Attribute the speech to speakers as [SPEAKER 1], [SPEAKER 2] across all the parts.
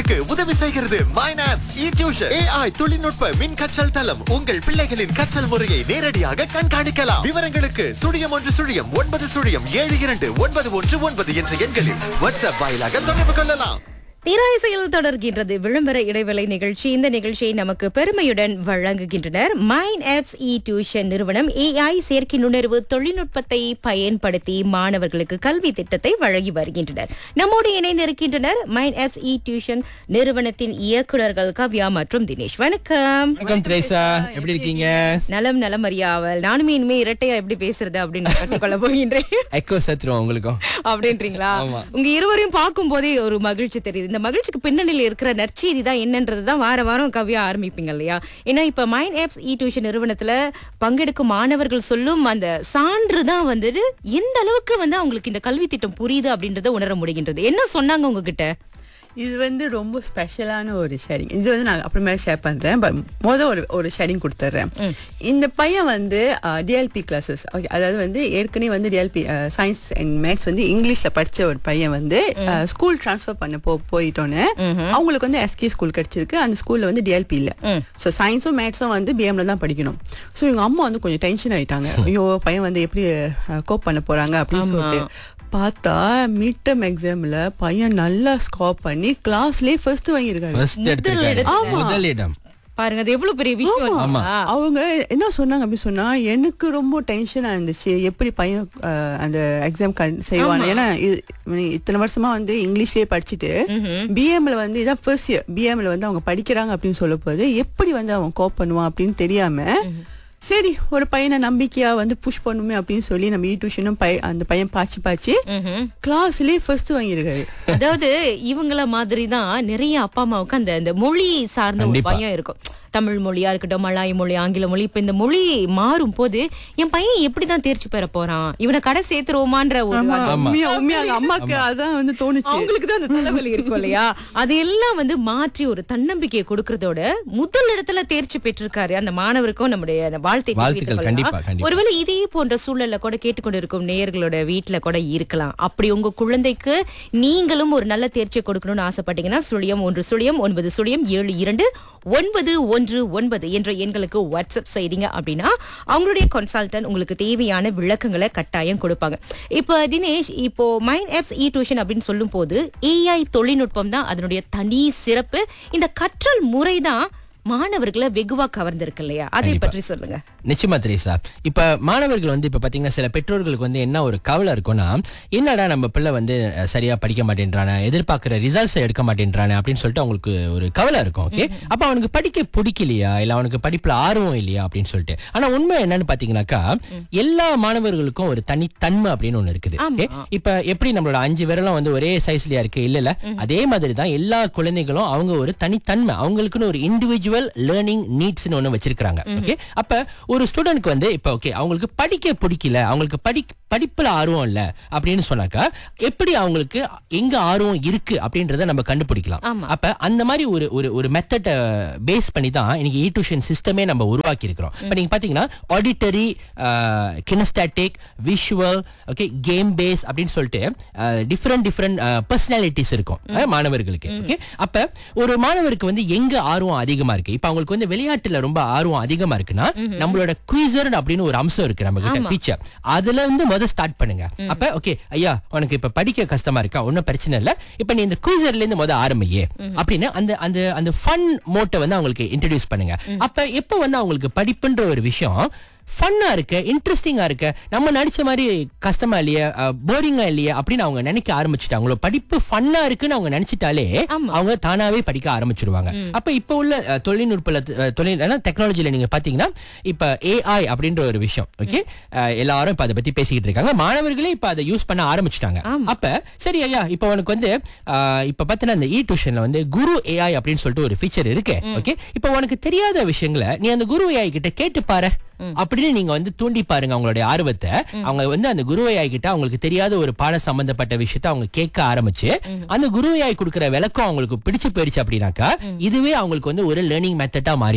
[SPEAKER 1] உங்களுக்கு உதவி செய்கிறது மைனாப்ஸ் இ டியூஷன் ஏஐ தொழில்நுட்ப மின் கற்றல் தளம் உங்கள் பிள்ளைகளின் கற்றல் முறையை நேரடியாக கண்காணிக்கலாம் விவரங்களுக்கு சுழியம் ஒன்று சுழியம் ஒன்பது சுழியம் ஏழு இரண்டு ஒன்பது ஒன்று ஒன்பது என்ற எண்களில் வாட்ஸ்அப் வாயிலாக தொடர்பு கொள்ளலாம்
[SPEAKER 2] திராய்சையில் தொடர்கின்றது விளம்பர இடைவேளை நிகழ்ச்சி இந்த நிகழ்ச்சியை நமக்கு பெருமையுடன் வழங்குகின்றனர் மைண்ட் ஆப்ஸ் இ டியூஷன் நிறுவனம் ஏஐ செயற்கை நுண்ணறிவு தொழில்நுட்பத்தை பயன்படுத்தி மாணவர்களுக்கு கல்வி திட்டத்தை வழங்கி வருகின்றனர் நம்மோடு இணைந்து இருக்கின்றனர் மைண்ட் ஆப்ஸ் இ டியூஷன் நிறுவனத்தின் இயக்குநர்கள் கவ்யா மற்றும் தினேஷ் வணக்கம்
[SPEAKER 3] வணக்கம் திரேசா எப்படி இருக்கீங்க
[SPEAKER 2] நலம் நலம் அறியாவல் நானுமே இனிமே இரட்டையா எப்படி பேசுறது அப்படின்னு கற்றுக்கொள்ள போகின்றேன்
[SPEAKER 3] எக்கோ சத்துருவோம் உங்களுக்கும்
[SPEAKER 2] அப்படின்றீங்களா
[SPEAKER 3] ஆமா.
[SPEAKER 2] உங்க இருவரையும் பார்க்கும் போதே ஒரு மகிழ்ச்சி தெரியுது இந்த மகிழ்ச்சிக்கு பின்னணியில் இருக்கிற நற்செய்தி தான் என்னன்றது தான் வார வாரம் கவியா ஆரம்பிப்பீங்க இல்லையா ஏன்னா இப்ப மைண்ட் ஆப்ஸ் இ டியூஷன் நிறுவனத்துல பங்கெடுக்கும் மாணவர்கள் சொல்லும் அந்த சான்று தான் வந்துட்டு எந்த அளவுக்கு வந்து அவங்களுக்கு இந்த கல்வி திட்டம் புரியுது அப்படின்றத உணர முடிகின்றது என்ன சொன்னாங்க உங்ககிட்ட
[SPEAKER 4] இது வந்து ரொம்ப ஸ்பெஷலான ஒரு ஷேரிங் இது வந்து நான் அப்புறமேல ஷேர் பண்றேன் பட் மொதல் ஒரு ஒரு ஷேரிங் கொடுத்துட்றேன் இந்த பையன் வந்து டிஎல்பி கிளாஸஸ் ஓகே அதாவது வந்து ஏற்கனவே வந்து டிஎல்பி சயின்ஸ் அண்ட் மேத்ஸ் வந்து இங்கிலீஷ்ல படிச்ச ஒரு பையன் வந்து ஸ்கூல் ட்ரான்ஸ்ஃபர் பண்ண போ போயிட்டோன்னு அவங்களுக்கு வந்து எஸ்கே ஸ்கூல் கிடைச்சிருக்கு அந்த ஸ்கூல்ல வந்து டிஎல்பி இல்ல ஸோ சயின்ஸும் மேத்ஸும் வந்து பிஎம்ல தான் படிக்கணும் ஸோ இவங்க அம்மா வந்து கொஞ்சம் டென்ஷன் ஆயிட்டாங்க ஐயோ பையன் வந்து எப்படி கோப் பண்ண போறாங்க அப்படின்னு சொல்லிட்டு பார்த்தா மிட் டர்ம் எக்ஸாம்ல பையன் நல்லா ஸ்கோர் பண்ணி கிளாஸ்லயே ஃபர்ஸ்ட் வாங்கியிருக்காரு
[SPEAKER 3] ஃபர்ஸ்ட் எடுத்திருக்காரு
[SPEAKER 2] இடத்துல.
[SPEAKER 3] முதல் இடம்
[SPEAKER 2] பாருங்க அது எவ்வளவு பெரிய விஷயம்
[SPEAKER 3] ஆமா.
[SPEAKER 2] இல்லையா?
[SPEAKER 4] அவங்க என்ன சொன்னாங்க அப்படி சொன்னா எனக்கு ரொம்ப டென்ஷனா இருந்துச்சு எப்படி பையன் அஹ், அந்த எக்ஸாம் செய்வான் ஏன்னா இது- இத்தனை வருஷமா வந்து இங்கிலீஷ்லயே படிச்சுட்டு பிஎம்ல வந்து இதான் ஃபர்ஸ்ட் இயர் பிஎம்ல வந்து அவங்க படிக்கிறாங்க அப்படின்னு சொல்ல போது எப்படி வந்து அவன் கோப் பண்ணுவான் அப்படின்னு தெரியாம சரி ஒரு பையனை நம்பிக்கையா வந்து புஷ் பண்ணுமே அப்படின்னு சொல்லி நம்ம ஈ டியூஷனும் அந்த பையன் பாய்ச்சி பாய்ச்சி
[SPEAKER 2] ம்ஹும்.
[SPEAKER 4] கிளாஸ்லயே ஃபர்ஸ்ட் வாங்கியிருக்காரு
[SPEAKER 2] அதாவது இவங்கள மாதிரி தான் நிறைய அப்பா அம்மாவுக்கு அந்த அந்த மொழி சார்ந்த ஒரு
[SPEAKER 3] கண்டிப்பா.
[SPEAKER 2] பயம் இருக்கும் தமிழ் மொழியா இருக்கட்டும் மலாய் மொழி ஆங்கில மொழி இப்ப இந்த மொழி மாறும் போது என் பையன் எப்படிதான் தேர்ச்சி பெற போறான் இவனை கடை சேர்த்துருவோமான்ற ஒரு
[SPEAKER 4] ஆமா
[SPEAKER 2] அந்த-
[SPEAKER 4] உண்மையா உண்மையா அவங்க அம்மாக்கு அதான் வந்து தோணுச்சு
[SPEAKER 2] அவங்களுக்கு தான் அந்த தலைவலி இருக்கும் இல்லையா அதையெல்லாம் வந்து மாற்றி ஒரு தன்னம்பிக்கையை கொடுக்கறதோட முதல் இடத்துல தேர்ச்சி பெற்றிருக்காரு அந்த மாணவருக்கும் நம்முடைய அந்த வாழ்த்தை
[SPEAKER 3] வாழ்த்துக்கள்,
[SPEAKER 2] தெரிவித்துக்
[SPEAKER 3] கண்டிப்பா,
[SPEAKER 2] கொள்ளலாம்.
[SPEAKER 3] கண்டிப்பா.
[SPEAKER 2] ஒருவேளை இதே போன்ற சூழல்ல கூட கேட்டுக்கொண்டிருக்கும் நேயர்களோட வீட்டுல கூட இருக்கலாம் அப்படி உங்க குழந்தைக்கு நீங்களும் ஒரு நல்ல தேர்ச்சியை கொடுக்கணும்னு ஆசைப்பட்டீங்கன்னா சுழியம் ஒன்று சுழியம் ஒன்பது சுழியம் ஏழு இரண்டு ஒன்பது ஒன்று ஒன்பது என்ற எண்களுக்கு வாட்ஸ்அப் செய்தீங்க அப்படின்னா அவங்களுடைய கன்சல்டன்ட் உங்களுக்கு தேவையான விளக்கங்களை கட்டாயம் கொடுப்பாங்க இப்போ தினேஷ் இப்போ மைண்ட் ஆப்ஸ் இ டியூஷன் அப்படின்னு சொல்லும் போது ஏஐ தொழில்நுட்பம் தான் அதனுடைய தனி சிறப்பு இந்த கற்றல் முறை தான் மாணவர்களை வெகுவா கவர்ந்திருக்கு இல்லையா அதை
[SPEAKER 3] கண்டிப்பா.
[SPEAKER 2] பற்றி சொல்லுங்க
[SPEAKER 3] நிச்சயமா திரேசா இப்ப மாணவர்கள் வந்து இப்ப பாத்தீங்கன்னா சில பெற்றோர்களுக்கு வந்து என்ன ஒரு கவலை இருக்கும்னா என்னடா நம்ம பிள்ளை வந்து அஹ், சரியா படிக்க மாட்டேன்றானே எதிர்பார்க்கிற ரிசல்ட்ஸ் எடுக்க மாட்டேன்றானே அப்படின்னு சொல்லிட்டு அவங்களுக்கு ஒரு கவலை இருக்கும் ஓகே அப்ப அவனுக்கு படிக்க பிடிக்கலையா இல்ல அவனுக்கு படிப்புல ஆர்வம் இல்லையா அப்படின்னு சொல்லிட்டு ஆனா உண்மை என்னன்னு பாத்தீங்கன்னாக்கா எல்லா மாணவர்களுக்கும் ஒரு தனித்தன்மை அப்படின்னு ஒண்ணு இருக்குது
[SPEAKER 2] ஆமா.
[SPEAKER 3] okay? இப்ப எப்படி நம்மளோட அஞ்சு விரலும் வந்து ஒரே சைஸ்லயா இருக்கு இல்ல இல்ல அதே மாதிரி தான் எல்லா குழந்தைகளும் அவங்க ஒரு தனித்தன்மை அவங்களுக்குன்னு ஒரு இண்டிவிஜுவல் லேர்னிங் நீட்ஸ்னு ஒண்ணு வச்சிருக்காங்க ஓகே அப்ப ஒரு ஸ்டூடெண்ட்க்கு வந்து இப்ப ஓகே அவங்களுக்கு படிக்க பிடிக்கல அவங்களுக்கு படி படிப்புல ஆர்வம் இல்ல அப்படின்னு சொன்னாக்கா எப்படி அவங்களுக்கு எங்க ஆர்வம் இருக்கு அப்படின்றத நம்ம கண்டுபிடிக்கலாம்
[SPEAKER 2] ஆமா.
[SPEAKER 3] அப்ப அந்த மாதிரி ஒரு ஒரு ஒரு மெத்தட்டை பேஸ் பண்ணி தான் இன்னைக்கு இ டியூஷன் சிஸ்டமே நம்ம உருவாக்கி இருக்கிறோம் இப்ப நீங்க பாத்தீங்கன்னா auditory kinesthetic visual okay game based அப்படின்னு சொல்லிட்டு டிஃப்ரெண்ட் டிஃப்ரெண்ட் பர்சனாலிட்டிஸ் இருக்கும் அஹ், மாணவர்களுக்கு ஓகே அப்ப ஒரு மாணவருக்கு வந்து எங்க ஆர்வம் அதிகமா இருக்கு இப்ப அவங்களுக்கு வந்து விளையாட்டுல ரொம்ப ஆர்வம் அதிகமா இருக்குன்னா நம்மளோட குயிசர் அப்படின்னு ஒரு அம்சம் இருக்கு நம்ம கிட்ட டீச்சர் அதுல இருந்து முதல் ஸ்டார்ட் பண்ணுங்க அப்ப ஓகே ஐயா உனக்கு இப்ப படிக்க கஷ்டமா இருக்கா ஒன்னும் பிரச்சனை இல்ல இப்ப நீ இந்த குயிசர்ல இருந்து முத ஆரம்பியே அப்படின்னு அந்த அந்த அந்த ஃபன் மோட்டை வந்து அவங்களுக்கு இன்ட்ரடியூஸ் பண்ணுங்க அப்ப எப்ப வந்து அவங்களுக்கு படிப்புன்ற ஒரு விஷயம் ஃபன்னா இருக்கு இன்ட்ரெஸ்டிங்கா இருக்கு நம்ம நடிச்ச மாதிரி கஷ்டமா இல்லையே போரிங்கா இல்லையே அப்படின்னு அவங்க நினைக்க ஆரம்பிச்சுட்டாங்க அவங்களோட படிப்பு ஃபன்னா இருக்குன்னு அவங்க நினைச்சிட்டாலே
[SPEAKER 2] ஆமா.
[SPEAKER 3] அவங்க தானாவே படிக்க ஆரம்பிச்சிருவாங்க அப்ப இப்ப உள்ள அஹ், தொழில்நுட்ப தொழில் டெக்னாலஜில நீங்க பாத்தீங்கன்னா இப்ப ஏஐ அப்படின்ற ஒரு விஷயம் ஓகே எல்லாரும் இப்ப அதை பத்தி பேசிக்கிட்டு இருக்காங்க மாணவர்களே இப்ப அதை யூஸ் பண்ண ஆரம்பிச்சிட்டாங்க அப்ப சரி ஐயா இப்ப உனக்கு வந்து அஹ், இப்ப பாத்தீங்கன்னா இந்த இ டியூஷன்ல வந்து குரு ஏஐ அப்படின்னு சொல்லிட்டு ஒரு ஃபீச்சர் இருக்கு ஓகே இப்ப உனக்கு தெரியாத விஷயங்களை நீ அந்த குரு ஏஐ கிட்ட கேட்டு பாரு அப்படின்னு நீங்க வந்து தூண்டி பாருங்க அவங்களுடைய ஆர்வத்தை அவங்க வந்து அந்த குருவையாய் கிட்ட அவங்களுக்கு தெரியாத ஒரு பாட சம்பந்தப்பட்ட விஷயத்த அவங்க கேட்க ஆரம்பிச்சு அந்த குருவையாய் கொடுக்கிற விளக்கம் அவங்களுக்கு பிடிச்சு போயிடுச்சு அப்படின்னாக்கா இதுவே அவங்களுக்கு வந்து ஒரு லேர்னிங் மெத்தடா மாறிடும்
[SPEAKER 2] ஆமா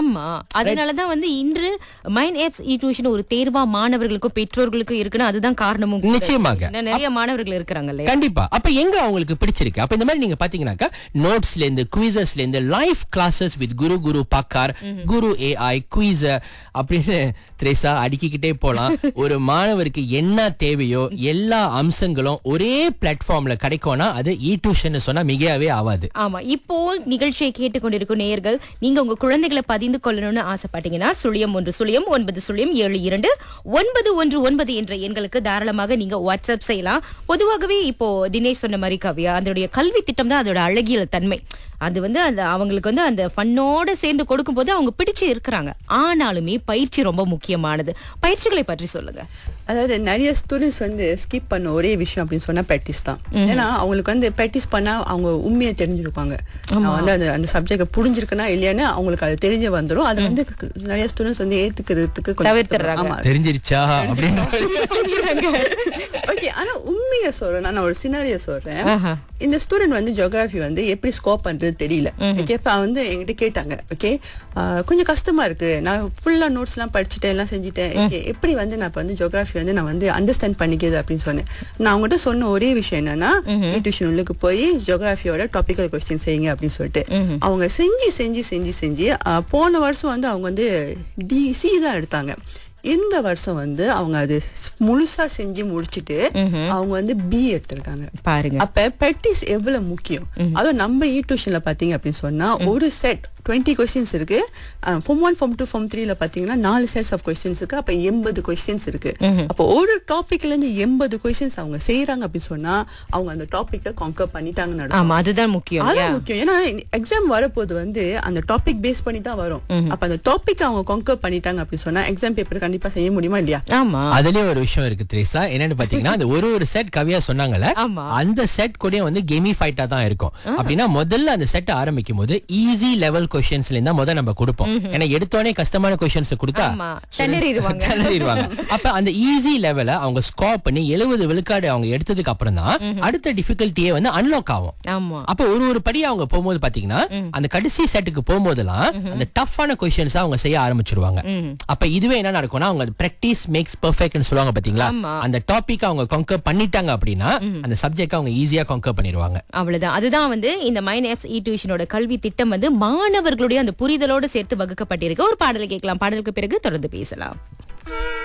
[SPEAKER 2] ஆமா அதனாலதான் வந்து இன்று மைண்ட் ஆப்ஸ் இ டியூஷன் ஒரு தேர்வா மாணவர்களுக்கும் பெற்றோர்களுக்கும் இருக்குன்னு அதுதான் காரணமும் கூட.
[SPEAKER 3] நிச்சயமாக.
[SPEAKER 2] ஏன்னா நிறைய மாணவர்கள் இருக்கிறாங்க இல்லையா
[SPEAKER 3] கண்டிப்பா அப்ப எங்க அவங்களுக்கு பிடிச்சிருக்கு அப்ப இந்த மாதிரி நீங்க பாத்தீங்கன்னாக்கா நோட்ஸ்ல இருந்து குவிசஸ்ல இருந்து live classes with Guru Guru பாக்கார் குரு ஏஐ குவிச அப்படின்னு திரேசா அடுக்கிக்கிட்டே போலாம் ஒரு மாணவருக்கு என்ன தேவையோ எல்லா அம்சங்களும் ஒரே பிளாட்ஃபார்ம்ல கிடைக்கும்னா அது இ டியூஷன் சொன்னா மிகையாவே ஆகாது
[SPEAKER 2] ஆமா இப்போ நிகழ்ச்சியை கேட்டுக்கொண்டிருக்கும் நேயர்கள் நீங்க உங்க குழந்தைகளை பதிந்து கொள்ளணும்னு ஆசைப்பட்டீங்கன்னா சுழியம் ஒன்று சுழியம் ஒன்பது சுழியம் ஏழு இரண்டு ஒன்பது ஒன்று ஒன்பது என்ற எண்களுக்கு தாராளமாக நீங்க வாட்ஸ்அப் செய்யலாம் பொதுவாகவே இப்போ தினேஷ் சொன்ன மாதிரி கவியா அதனுடைய கல்வி திட்டம் தான் அதோட அழகியல் தன்மை அது வந்து அந்த அவங்களுக்கு வந்து அந்த ஃபன்னோட சேர்ந்து கொடுக்கும்போது அவங்க பிடிச்சு இருக்கிறாங்க ஆனாலுமே பயிற்சி ரொம்ப முக்கியமானது பயிற்சிகளை பற்றி சொல்லுங்க
[SPEAKER 4] அதாவது நிறைய ஸ்டூடெண்ட்ஸ் வந்து ஸ்கிப் பண்ண ஒரே விஷயம் அப்படின்னு சொன்னா ப்ராக்டிஸ் தான் ஏன்னா அவங்களுக்கு வந்து ப்ராக்டிஸ் பண்ணா அவங்க உண்மையை தெரிஞ்சிருப்பாங்க நான் வந்து அந்த அந்த சப்ஜெக்ட் புரிஞ்சிருக்குன்னா இல்லையான்னு அவங்களுக்கு அது தெரிஞ்சு வந்துரும் அது வந்து நிறைய ஸ்டூடெண்ட்ஸ் வந்து ஏத்துக்கிறதுக்கு கொஞ்சம்
[SPEAKER 2] தவிர்த்துடுறாங்க.
[SPEAKER 4] ஆமா
[SPEAKER 3] தெரிஞ்சிருச்சா அப்படின்னு
[SPEAKER 4] ஓகே ஆனா உண்மையை சொல்றேன் நான் ஒரு சினாரியோ சொல்றேன்
[SPEAKER 2] ஆஹா.
[SPEAKER 4] இந்த ஸ்டூடெண்ட் வந்து ஜியோகிராஃபி வந்து எப்படி ஸ்கோப் பண்றது தெரியல ஓகே இப்ப வந்து என்கிட்ட கேட்டாங்க ஓகே கொஞ்சம் கஷ்டமா இருக்கு நான் ஃபுல்லா நோட்ஸ் எல்லாம் படிச்சுட்டேன் எல்லாம் செஞ்சுட்டேன் Okay, எப்படி வந்து நான் இப்ப வந்து ஜியோகிராஃபி வந்து நான் வந்து அண்டர்ஸ்டாண்ட் பண்ணிக்கிறது அப்படின்னு சொன்னேன் நான் அவங்ககிட்ட சொன்ன ஒரே விஷயம் என்னன்னா டியூஷன் உள்ளுக்கு போய் ஜியோகிராஃபியோட டாபிக்கல் கொஸ்டின் செய்யுங்க அப்படின்னு சொல்லிட்டு அவங்க செஞ்சு செஞ்சு செஞ்சு செஞ்சு ஆஹ், போன வருஷம் வந்து அவங்க வந்து டிசி தான் எடுத்தாங்க இந்த வருஷம் வந்து அவங்க அது முழுசா செஞ்சு முடிச்சிட்டு அவங்க வந்து பி எடுத்திருக்காங்க
[SPEAKER 2] பாருங்க
[SPEAKER 4] அப்ப ப்ராக்டிஸ் எவ்வளவு முக்கியம் அதுவும் நம்ம இ டியூஷன்ல பாத்தீங்க அப்படின்னு சொன்னா ஒரு செட் டுவெண்ட்டி கொஸ்டின்ஸ் இருக்கு form one form two form த்ரீல பாத்தீங்கன்னா நாலு செட்ஸ் ஆஃப் கொஸ்டின்ஸ் இருக்கு அப்ப எண்பது கொஸ்டின்ஸ் இருக்கு அப்போ ஒரு டாபிக்ல இருந்து எண்பது கொஸ்டின்ஸ் அவங்க செய்யறாங்க அப்படின்னு சொன்னா அவங்க அந்த டாபிக்கை கான்கர் பண்ணிட்டாங்கன்னு அர்த்தம்.
[SPEAKER 2] ஆமா அதுதான் முக்கியம்
[SPEAKER 4] அது
[SPEAKER 2] இல்லையா?
[SPEAKER 4] முக்கியம் ஏன்னா எக்ஸாம் வரப்போது வந்து அந்த டாபிக் பேஸ் பண்ணி தான் வரும் அப்ப அந்த டாபிக் அவங்க கான்கர் பண்ணிட்டாங்க அப்படின்னு சொன்னா எக்ஸாம் பேப்பர் கண்டிப்பா செய்ய முடியுமா இல்லையா
[SPEAKER 2] ஆமா
[SPEAKER 3] அதுலயும் ஒரு விஷயம் இருக்கு திரேசா என்னன்னு பாத்தீங்கன்னா அந்த ஒரு ஒரு செட் கவியா சொன்னாங்கல்ல
[SPEAKER 2] ஆமா.
[SPEAKER 3] அந்த செட் கூட வந்து கேமி ஃபைட்டா தான் இருக்கும் அப்படின்னா முதல்ல அந்த செட் ஆரம்பிக்கும் போது ஈஸி லெவல் கொஸ்டின்ஸ்ல இருந்தா முதல்ல நம்ம கொடுப்போம் ஏன்னா எடுத்தோடனே கஷ்டமான கொஸ்டின்ஸ் கொடுத்தா
[SPEAKER 2] ஆமா. திணறிடுவாங்க.
[SPEAKER 3] திணறிடுவாங்க அப்ப அந்த ஈஸி லெவல அவங்க ஸ்கோர் பண்ணி எழுபது விழுக்காடு அவங்க எடுத்ததுக்கு அப்புறம் தான் அடுத்த டிஃபிகல்ட்டியே வந்து அன்லாக் ஆகும்
[SPEAKER 2] ஆமா
[SPEAKER 3] அப்ப ஒரு ஒரு படி அவங்க போகும்போது பாத்தீங்கன்னா அந்த கடைசி செட்டுக்கு போகும்போதெல்லாம் அந்த டஃப்பான கொஸ்டின்ஸ் அவங்க செய்ய ஆரம்பிச்சிருவாங்க அப்ப இதுவே என்ன நடக்கும்னா அவங்க பிராக்டிஸ் மேக்ஸ் பெர்ஃபெக்ட்னு சொல்லுவாங்க பாத்தீங்களா
[SPEAKER 2] ஆமா.
[SPEAKER 3] அந்த டாபிக் அவங்க கான்கர் பண்ணிட்டாங்க அப்படின்னா அந்த சப்ஜெக்ட் அவங்க ஈஸியா கான்கர் பண்ணிடுவாங்க
[SPEAKER 2] அவ்வளவுதான் அதுதான் வந்து இந்த மைன் ஆப்ஸ் இ டியூஷனோட கல்வி திட்டம் வந்து மாணவர்களுடைய அந்த புரிதலோடு சேர்த்து வகுக்கப்பட்டிருக்கு ஒரு பாடலை கேட்கலாம் பாடலுக்கு பிறகு தொடர்ந்து பேசலாம்